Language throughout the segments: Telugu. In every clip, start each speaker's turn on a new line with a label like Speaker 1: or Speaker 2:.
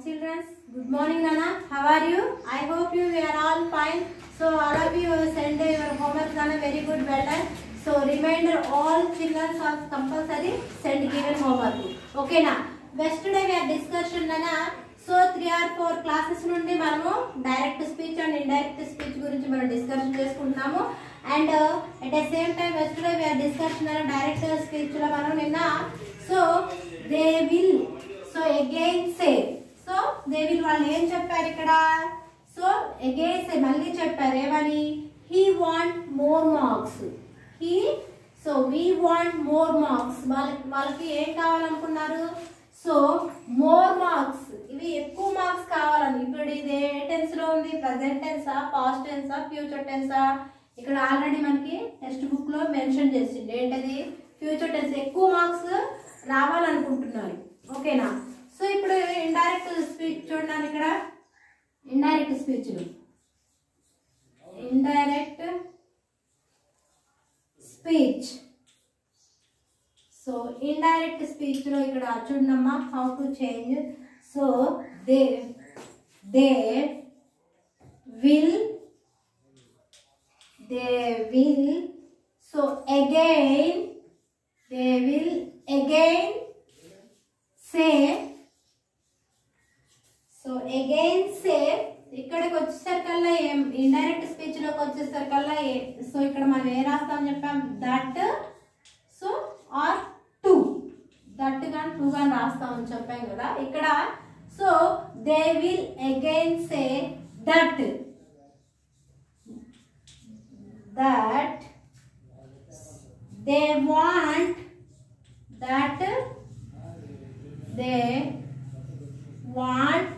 Speaker 1: children. Good morning, Nana. How are you? I hope you are all fine. So all of you send your homework Nana very good, well done. So reminder all children are compulsory send given homework. Okay na. Yesterday we are discussion Nana. So three or four classes నుండి మనము direct speech and indirect speech గురించి మనం డిస్కషన్ చేసుకుంటున్నాము and at the same time yesterday we are discussion direct speech లో మనం నిన్న so they will so again say so they will వాళ్ళు ఏం చెప్పారు ఇక్కడ సో అగైన్ సే మళ్ళీ చెప్పారు ఏమని he want more marks he so we want more marks వాళ్ళకి వాళ్ళకి ఏం కావాలనుకున్నారు సో మోర్ మార్క్స్ ఇవి ఎక్కువ మార్క్స్ కావాలని ఇప్పుడు ఇది ఏ టెన్స్ లో ఉంది ప్రజెంట్ టెన్సా పాస్ట్ టెన్సా ఫ్యూచర్ టెన్సా ఇక్కడ ఆల్రెడీ మనకి టెక్స్ట్ బుక్ లో మెన్షన్ చేసింది ఏంటది ఫ్యూచర్ టెన్స్ ఎక్కువ మార్క్స్ రావాలనుకుంటున్నారు ఓకేనా సో ఇప్పుడు ఇండైరెక్ట్ స్పీచ్ చూడండి ఇక్కడ indirect speech indirect speech so indirect speech లో ఇక్కడ చూడమ్మా how to change so they they will they will so again they will again say so again say ఇక్కడికి వచ్చేసరికల్లా ఏం ఇండైరెక్ట్ స్పీచ్ లోకి వచ్చేసరికల్లా ఏ- సో ఇక్కడ మనం ఏ రాస్తామని చెప్పాం that so or to that కానీ టూ కానీ రాస్తామని చెప్పాం కదా ఇక్కడ so they will again say that that they want that they want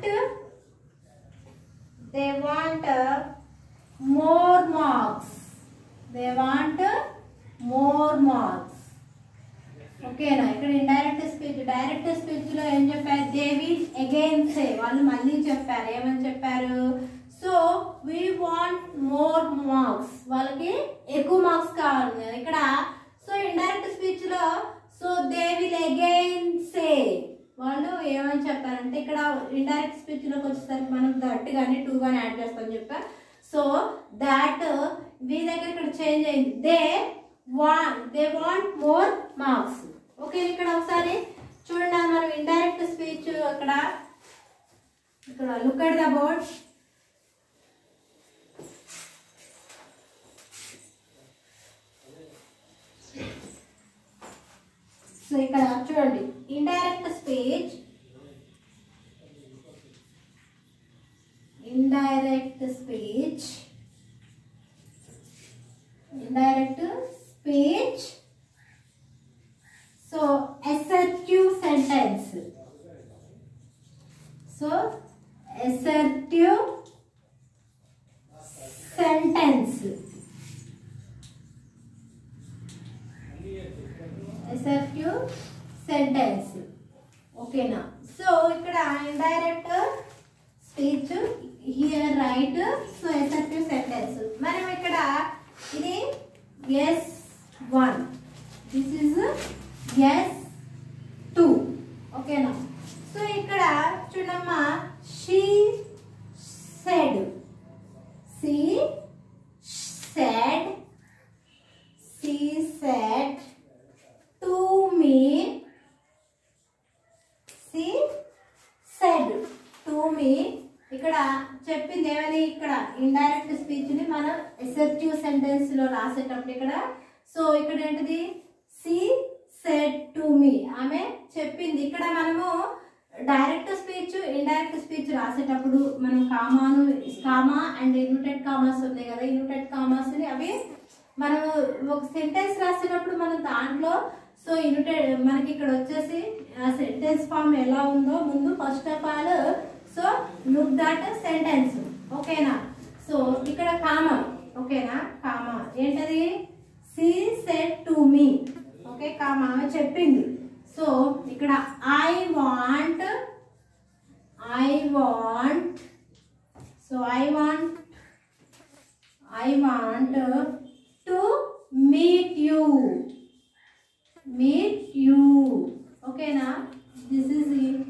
Speaker 1: they want uh, more marks they want uh, more marks ఓకేనా ఇక్కడ ఇండైరెక్ట్ స్పీచ్ డైరెక్ట్ స్పీచ్ లో ఏం చెప్పారు దే విల్ అగైన్ సే వాళ్ళు మళ్ళీ చెప్పారు ఏమని చెప్పారు so we want more marks వాళ్ళకి ఎక్కువ మార్క్స్ కావాలి కదా ఇక్కడ సో ఇండైరెక్ట్ స్పీచ్ లో so they will again say వాళ్ళు ఏమని చెప్పారంటే ఇక్కడ ఇండైరెక్ట్ స్పీచ్ లోకి వచ్చేసరికి మనం దట్ కానీ టూ కానీ యాడ్ చేస్తామని చెప్పారు సో దాట్ మీ దగ్గర ఇక్కడ చేంజ్ అయింది they want they want more marks okay ఇక్కడ ఒకసారి చూడండి మనం ఇండైరెక్ట్ స్పీచ్ ఇక్కడ ఇక్కడ look at the board so ఇక్కడ చూడండి indirect speech indirect speech indirect speech so assertive sentence so assertive sentence assertive sentence ఓకేనా సో ఇక్కడ indirect speech here right so assertive sentence మనం ఇక్కడ ఇది S one this is S two ఓకేనా సో ఇక్కడ చూడమ్మా she said she said she said to me she said to me ఇక్కడ చెప్పింది ఏమని ఇక్కడ ఇండైరెక్ట్ స్పీచ్ ని మనం ఎసెప్టివ్ సెంటెన్స్ లో రాసేటప్పుడు ఇక్కడ సో ఇక్కడ ఏంటిది సి సెడ్ టు మీ ఆమె చెప్పింది ఇక్కడ మనము డైరెక్ట్ స్పీచ్ ఇండైరెక్ట్ స్పీచ్ రాసేటప్పుడు మనం కామాను కామా అండ్ ఇన్యూటెడ్ కామాస్ ఉన్నాయి కదా ఇన్యూటెడ్ కామాస్ ని అవి మనము ఒక సెంటెన్స్ రాసేటప్పుడు మనం దాంట్లో సో యునిటెడ్ మనకి ఇక్కడ వచ్చేసి ఆ సెంటెన్స్ ఫామ్ ఎలా ఉందో ముందు first of all so look that sentence ఓకేనా సో ఇక్కడ కామా ఓకేనా కామా ఏంటది she said to me okay comma ఆమె చెప్పింది సో ఇక్కడ I want I want so I want I want to meet you meet you ఓకేనా this is so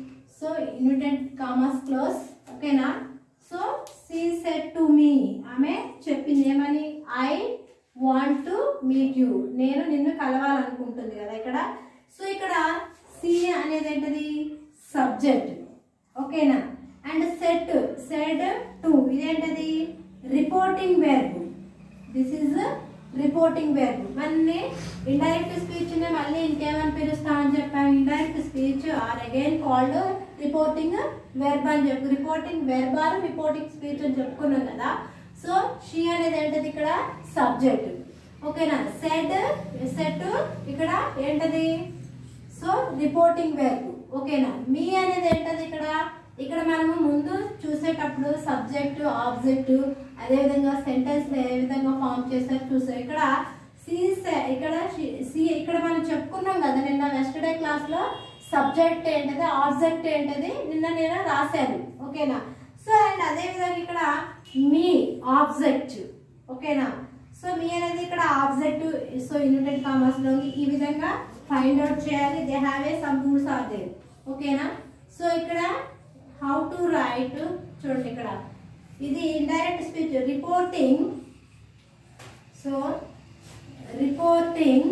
Speaker 1: so inverted commas close ఓకేనా so she said to me ఆమె చెప్పింది ఏమని I want to meet you నేను నిన్ను కలవాలనుకుంటుంది కదా ఇక్కడ సో ఇక్కడ సి అనేది ఏంటది సబ్జెక్ట్ ఓకేనా అండ్ సెట్ సెడ్ టు ఇదేంటది reporting verb this is reporting verb మళ్ళీ ఇండైరెక్ట్ స్పీచ్ ని మళ్ళీ ఇంకేమని పిలుస్తామని చెప్పాము indirect speech or again called reporting verb అని చెప్పు reporting verb or reporting speech అని చెప్పుకున్నాం కదా సో షీ అనేది ఏంటది ఇక్కడ సబ్జెక్ట్ ఓకేనా సెడ్ సెట్ ఇక్కడ ఏంటది సో రిపోర్టింగ్ వెర్బ్ ఓకేనా మీ అనేది ఏంటది ఇక్కడ ఇక్కడ మనము ముందు చూసేటప్పుడు సబ్జెక్ట్ ఆబ్జెక్ట్ అదేవిధంగా సెంటెన్స్ ఏ విధంగా ఫామ్ చేస్తారు చూసాం ఇక్కడ సి ఇక్కడ సి ఇక్కడ మనం చెప్పుకున్నాం కదా నిన్న వెస్టర్డే క్లాస్ లో సబ్జెక్ట్ ఏంటది ఆబ్జెక్ట్ ఏంటది నిన్న నేను రాశాను ఓకేనా సో అండ్ అదే విధంగా ఇక్కడ మీ ఆబ్జెక్ట్ ఓకేనా సో మీ అనేది ఇక్కడ ఆబ్జెక్ట్ సో యునైటెడ్ కామర్స్ లో ఈ విధంగా ఫైండ్ అవుట్ చేయాలి they have a some rules are there ఓకేనా సో ఇక్కడ హౌ టు రైట్ చూడండి ఇక్కడ ఇది indirect speech reporting so reporting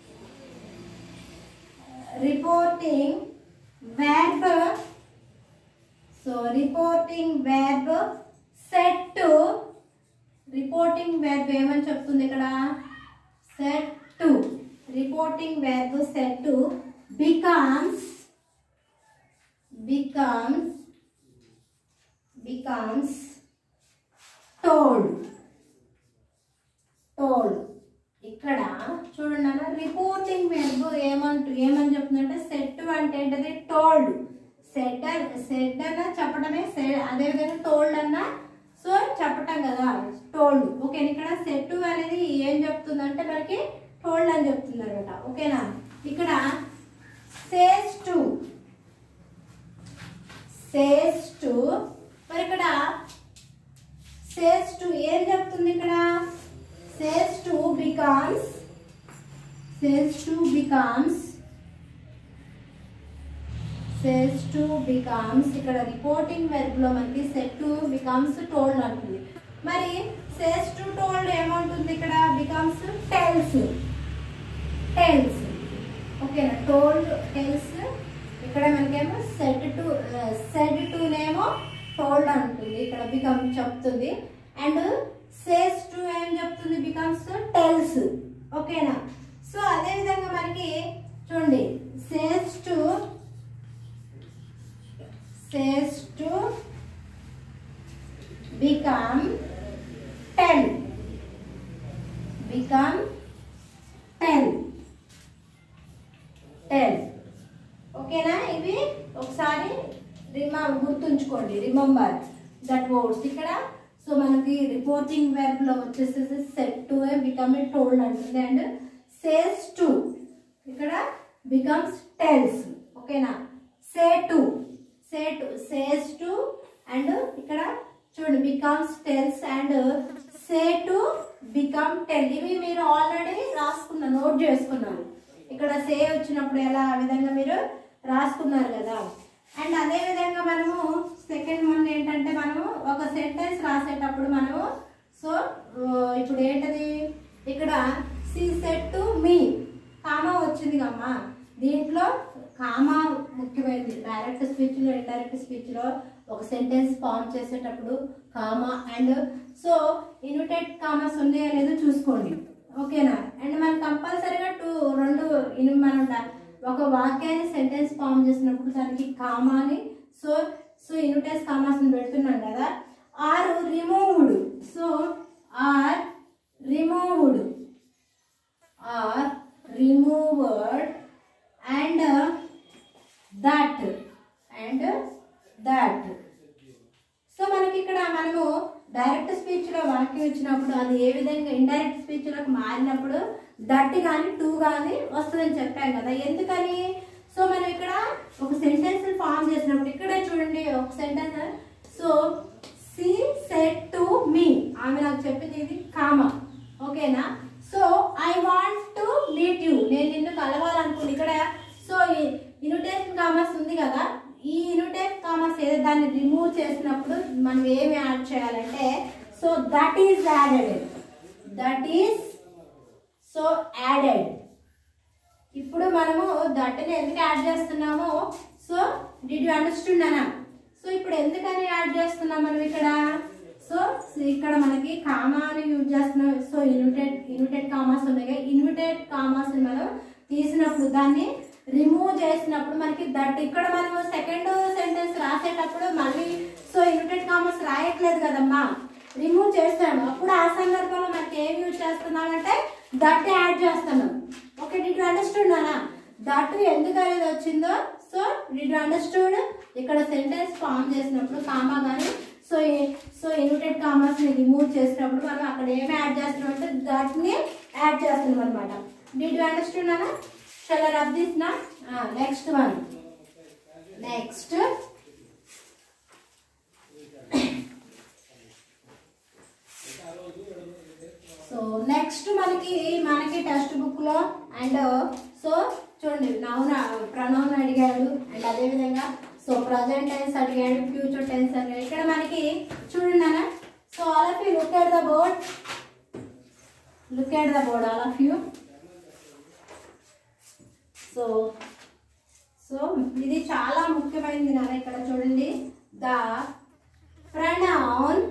Speaker 1: reporting verb so reporting verb said to reporting verb ఏమని చెప్తుంది ఇక్కడ said to reporting verb said to becomes becomes becomes told told ఇక్కడ చూడండి అన్న రిపోర్టింగ్ వెర్బ్ ఏమంటూ ఏమని చెప్తుందంటే సెట్ అంటే ఏంటది టోల్డ్ సెట్ సెట్ అన్న చెప్పడమే సె- అదే విధంగా టోల్డ్ అన్న సో చెప్పటం కదా టోల్డ్ ఓకే ఇక్కడ సెట్ అనేది ఏం చెప్తుందంటే మనకి టోల్డ్ అని చెప్తుంది అనమాట ఓకేనా ఇక్కడ సేస్ టు సేస్ టు మరి ఇక్కడ సేస్ టు ఏం చెప్తుంది ఇక్కడ says to becomes says to becomes says to becomes ఇక్కడ రిపోర్టింగ్ వెర్బ్ లో మనకి సెట్ టు బికమ్స్ టోల్డ్ అంటుంది మరి సేస్ టు టోల్డ్ ఏమంటుంది ఇక్కడ బికమ్స్ టెల్స్ టెల్స్ ఓకేనా టోల్డ్ టెల్స్ ఇక్కడ మనకేమో సెట్ టు సెడ్ టు నేమో టోల్డ్ అంటుంది ఇక్కడ బికమ్ చెప్తుంది అండ్ సేస్ టు ఏం చెప్తుంది బికమ్స్ టెల్స్ ఓకేనా సో అదే విధంగా మనకి చూడండి says to says to become tell become tell tell ఓకేనా ఇవి ఒకసారి రిమా గుర్తుంచుకోండి రిమెంబర్ దట్ వర్డ్స్ ఇక్కడ సో మనకి రిపోర్టింగ్ వెర్బ్ లో వచ్చేసేసి said to become a told అంటుంది అండ్ సేస్ టు ఇక్కడ బికమ్స్ టెల్స్ ఓకేనా say to say to says to and ఇక్కడ చూడండి becomes tells and say to become tell ఇవి మీరు ఆల్రెడీ రాసుకున్న నోట్ చేసుకున్నారు ఇక్కడ సే వచ్చినప్పుడు ఎలా ఆ విధంగా మీరు రాసుకున్నారు కదా అండ్ అదే విధంగా మనము సెకండ్ వన్ ఏంటంటే మనము ఒక సెంటెన్స్ రాసేటప్పుడు మనము సో ఇప్పుడు ఏంటది ఇక్కడ she said to me comma వచ్చింది కమ్మా దీంట్లో కామా ముఖ్యమైనది డైరెక్ట్ స్పీచ్లో ఇండైరెక్ట్ స్పీచ్లో ఒక సెంటెన్స్ ఫామ్ చేసేటప్పుడు comma and so inverted commas ఉన్నాయో లేదో చూసుకోండి ఓకేనా అండ్ మనం కంపల్సరీగా టూ రెండు ఇన్ మనం డా- ఒక వాక్యాన్ని సెంటెన్స్ ఫామ్ చేసినప్పుడు దానికి కామాని సో సో ఇన్విటెన్స్ కామాస్ పెడుతున్నాం కదా are removed so are removed are removed and that and that so మనకి ఇక్కడ మనము డైరెక్ట్ స్పీచ్ లో వాక్యం ఇచ్చినప్పుడు అది ఏ విధంగా ఇండైరెక్ట్ స్పీచ్ లోకి మారినప్పుడు దట్ కానీ టూ కానీ వస్తుందని చెప్పాం కదా ఎందుకని సో మనం ఇక్కడ ఒక సెంటెన్స్ ఫామ్ చేసినప్పుడు ఇక్కడే చూడండి ఒక sentence so she said to me ఆమె నాకు చెప్పింది ఇది కామా ఓకేనా so I want to meet you నేను నిన్ను కలవాలనుకుంది ఇక్కడ సో ఇన్విటేషన్ కామర్స్ ఉంది కదా ఈ ఇన్విటేషన్ రిమూవ్ చేసినప్పుడు మనం ఏమి యాడ్ చేయాలంటే so that is added that is so added ఇప్పుడు మనము దట్టని ఎందుకు యాడ్ చేస్తున్నాము సో డిడ్ యూ అండర్స్టూడ్ అనా సో ఇప్పుడు ఎందుకని యాడ్ చేస్తున్నాం మనం ఇక్కడ సో ఇక్కడ మనకి కామాని యూజ్ చేస్తున్నాం సో ఇన్విటెడ్ ఇన్విటెడ్ కామాస్ ఉన్నాయి కదా ఇన్విటెడ్ కామాస్ మనం తీసినప్పుడు దాన్ని రిమూవ్ చేసినప్పుడు మనకి దట్ ఇక్కడ మనం సెకండ్ సెంటెన్స్ రాసేటప్పుడు మళ్ళీ సో ఇన్విటెడ్ కామాస్ రాయట్లేదు కదమ్మా రిమూవ్ చేస్తాము అప్పుడు ఆ సందర్భంలో మనకి ఏం యూజ్ చేస్తున్నామంటే దట్ యాడ్ చేస్తున్నాం ఓకే డిడ్ అండర్స్టూడ్ నానా దట్ ఎందుకు అనేది వచ్చిందో సో డిడ్ అండర్స్టూడ్ ఇక్కడ సెంటెన్స్ ఫామ్ చేసినప్పుడు కామా కానీ సో సో ఇన్విటెడ్ కామర్స్ ని రిమూవ్ చేసినప్పుడు మనం అక్కడ ఏమి యాడ్ చేస్తున్నాం అంటే దట్ ని యాడ్ చేస్తున్నాం అనమాట డిడ్ యూ అండర్స్టూడ్ నానా షల్ రబ్ దిస్ నా next one next so next మనకి మనకి టెక్స్ట్ బుక్ లో అండ్ సో చూడండి నౌన్ ప్రనౌన్ అడిగాడు అండ్ అదే విధంగా సో ప్రజెంట్ టెన్స్ అడిగాడు ఫ్యూచర్ టెన్స్ అడిగాడు ఇక్కడ మనకి చూడండి అన్న so all of you look at the board look at the board all of you so so ఇది చాలా ముఖ్యమైనది నాన్న ఇక్కడ చూడండి the pronoun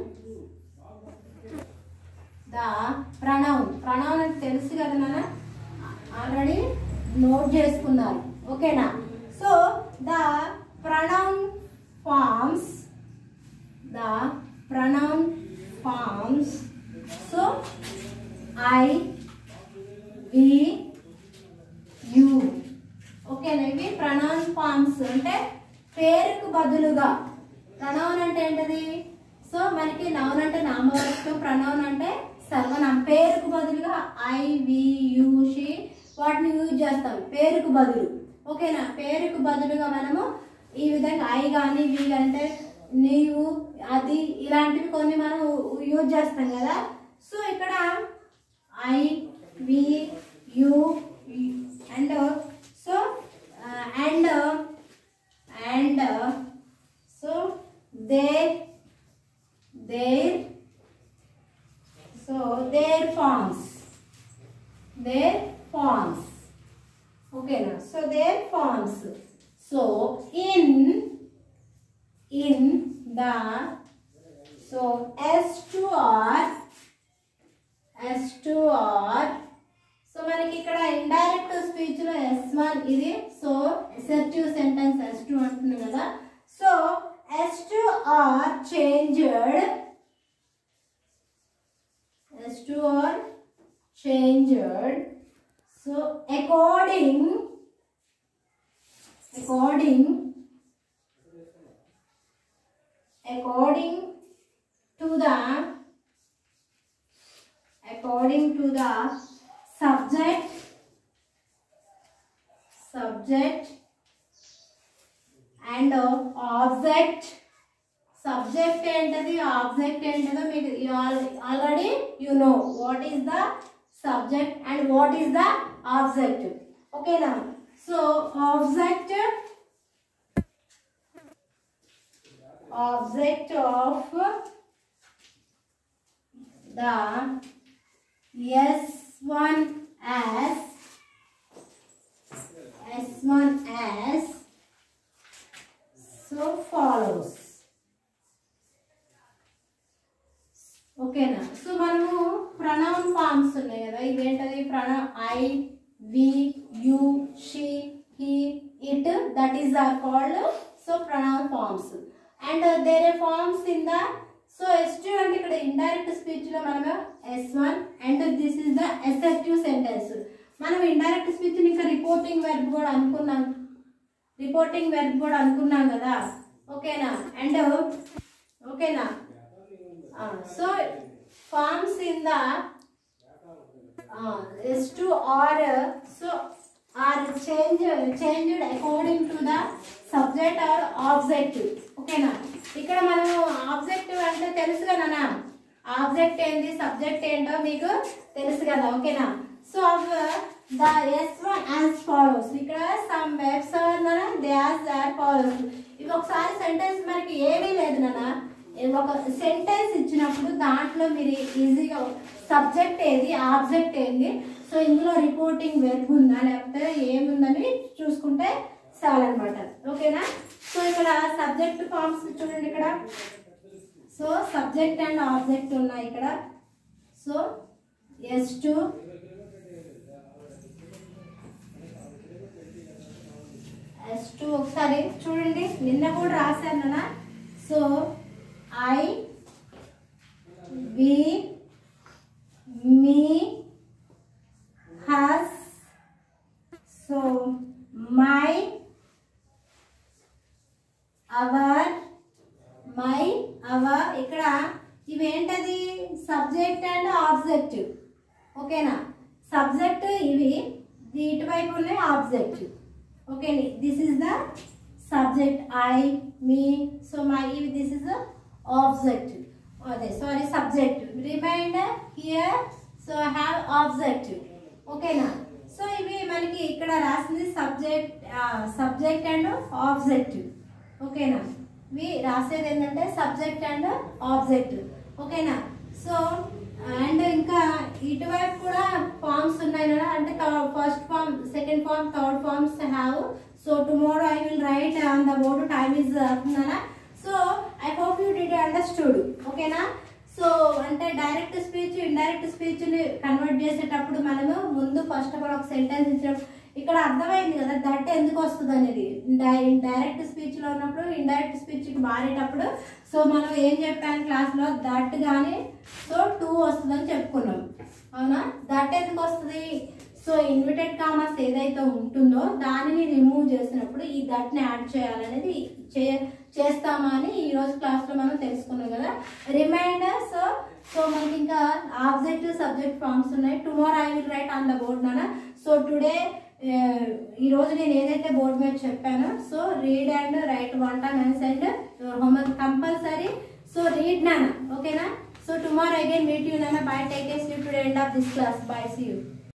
Speaker 1: the pronoun pronoun అంటే తెలుసు కదా నాన్న ఆల్రెడీ నోట్ చేసుకున్నారు ఓకేనా so the pronoun forms the pronoun forms so I we you ఓకేనా ఇవి ప్రనౌన్ ఫార్మ్స్ అంటే పేరుకు బదులుగా ప్రనౌన్ అంటే ఏంటది సో మనకి నౌన్ అంటే నామవాచకం ప్రనౌన్ అంటే సర్వనామం పేరుకు బదులుగా ఐ వి యు షి వాటిని యూజ్ చేస్తాం పేరుకు బదులు ఓకేనా పేరుకు బదులుగా మనము ఈ విధంగా ఐ కానీ వి అంటే నీవు అది ఇలాంటివి కొన్ని మనం యూజ్ చేస్తాం కదా సో ఇక్కడ I we you and so and and so they their so their forms their forms okay now so their forms so in in the so s2r s2r so మనకి ఇక్కడ ఇండైరెక్ట్ స్పీచ్ లో ఎస్ వన్ ఇది so assertive sentence S two అంటుంది కదా so S two are changed S two are changed so according according according to the according to the subject subject and uh, object subject ఏంటది ఆబ్జెక్ట్ ఏంటదో మీకు already you know what is the subject and what is the object ఓకేనా so object object of the S1 as S1 as so follows ఓకేనా సో మనము ప్రనౌన్ ఫార్మ్స్ ఉన్నాయి కదా ఇవేంటది ప్రణ I we you she he it that is are called so pronoun forms and their forms in the so S two అంటే ఇక్కడ ఇండైరెక్ట్ స్పీచ్ లో మనము S one and this is the assertive sentence మనం ఇండైరెక్ట్ స్పీచ్ ఇంకా రిపోర్టింగ్ వెర్బ్ కూడా అనుకున్నాం రిపోర్టింగ్ వెర్బ్ కూడా అనుకున్నాం కదా ఓకేనా అండ్ ఓకేనా so forms in the S two are so are change changed according to the subject or objective ఓకేనా ఇక్కడ మనము ఆబ్జెక్టివ్ అంటే తెలుసు కదా ఆబ్జెక్ట్ ఏంది సబ్జెక్ట్ ఏంటో మీకు తెలుసు కదా ఓకేనా so the S one as follows ఇక్కడ some verbs they as as follows ఇవి ఒకసారి సెంటెన్స్ మనకి ఏమీ లేదు నాన్న ఒక సెంటెన్స్ ఇచ్చినప్పుడు దాంట్లో మీరు ఈజీగా సబ్జెక్ట్ ఏది ఆబ్జెక్ట్ ఏంది సో ఇందులో రిపోర్టింగ్ వెర్బ్ ఉందా లేకపోతే ఏముందని చూసుకుంటే చాలన్నమాట ఓకేనా సో ఇక్కడ సబ్జెక్ట్ ఫార్మ్స్ చూడండి ఇక్కడ సో సబ్జెక్ట్ అండ్ ఆబ్జెక్ట్ ఉన్నాయి ఇక్కడ so S two S two ఒకసారి చూడండి నిన్న కూడా రాశాను నాన్న so I we me us so my our my our ఇక్కడ ఇవేంటది సబ్జెక్ట్ అండ్ ఆబ్జెక్ట్ ఓకేనా సబ్జెక్ట్ ఇవి ఇటువైపు ఉన్నాయి object okay this is the subject I me so my this is the object అదే sorry subject reminder here so have object ఓకేనా సో ఇవి మనకి ఇక్కడ రాసింది సబ్జెక్ట్ సబ్జెక్ట్ అండ్ ఆబ్జెక్ట్ ఓకేనా ఇవి రాసేది ఏంటంటే సబ్జెక్ట్ అండ్ ఆబ్జెక్ట్ ఓకేనా సో అండ్ ఇంకా ఇటువైపు కూడా ఫార్మ్స్ ఉన్నాయి కదా అంటే first form second form third forms have so tomorrow I will write on the board time is అవుతుందా so I hope you did understood ఓకేనా సో అంటే డైరెక్ట్ స్పీచ్ ఇండైరెక్ట్ స్పీచ్ ని కన్వర్ట్ చేసేటప్పుడు మనము ముందు ఫస్ట్ ఆఫ్ ఆల్ ఒక సెంటెన్స్ ఇచ్చినప్పుడు ఇక్కడ అర్థమైంది కదా దట్ ఎందుకు వస్తుంది అనేది డైరెక్ట్ స్పీచ్ లో ఉన్నప్పుడు ఇండైరెక్ట్ స్పీచ్ కి మారేటప్పుడు సో మనం ఏం చెప్పాను క్లాస్ లో దట్ గానీ సో టూ వస్తుందని చెప్పుకున్నాం అవునా దట్ ఎందుకు వస్తుంది సో ఇన్విటెడ్ కామర్స్ ఏదైతే ఉంటుందో దానిని రిమూవ్ చేసినప్పుడు ఈ దట్ ని యాడ్ చేయాలనేది చే చేస్తామా అని ఈ రోజు క్లాస్ లో మనం తెలుసుకున్నాం కదా రిమైండర్ సో సో మనకి ఇంకా ఆబ్జెక్ట్ సబ్జెక్ట్ ఫార్మ్స్ ఉన్నాయి tomorrow I will write on the board నానా సో టుడే ఈ రోజు నేను ఏదైతే బోర్డ్ మీద చెప్పానో so read and write one time and homework compulsory so read నానా ఓకేనా so tomorrow again meet you నానా bye take a sleep today end of this class bye see you